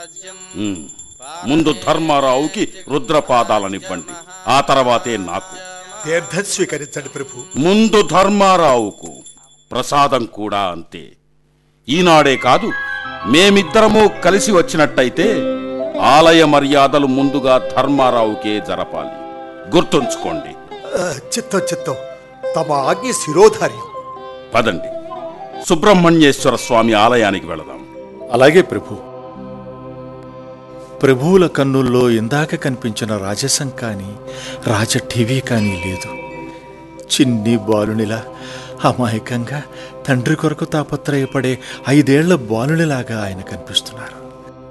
ఉమ్. ముందు ధర్మారావుకి రుద్రపాదాలనివ్వండి ఆ తర్వాతే నాకు తీర్థం స్వీకరించండి ప్రభు ముందు ధర్మారావుకు ప్రసాదం కూడా అంతే ఈనాడే కాదు మేమిద్దరము కలిసి వచ్చినట్టయితే ఆలయ మర్యాదలు ముందుగా ధర్మారావుకే జరపాలి గుర్తుంచుకోండి ఆ, చిత్తం చిత్తం తమ ఆజ్ఞ శిరోధార్యం పదండి సుబ్రహ్మణ్యేశ్వర స్వామి ఆలయానికి వెళదాం అలాగే ప్రభు ప్రభువుల కన్నుల్లో ఇందాక కనిపించిన రాజసం కానీ రాజ టీవీ కానీ లేదు చిన్ని బాలునిలా అమాయకంగా తండ్రి కొరకు తాపత్రయపడే ఐదేళ్ల బాలునిలాగా ఆయన కనిపిస్తున్నారు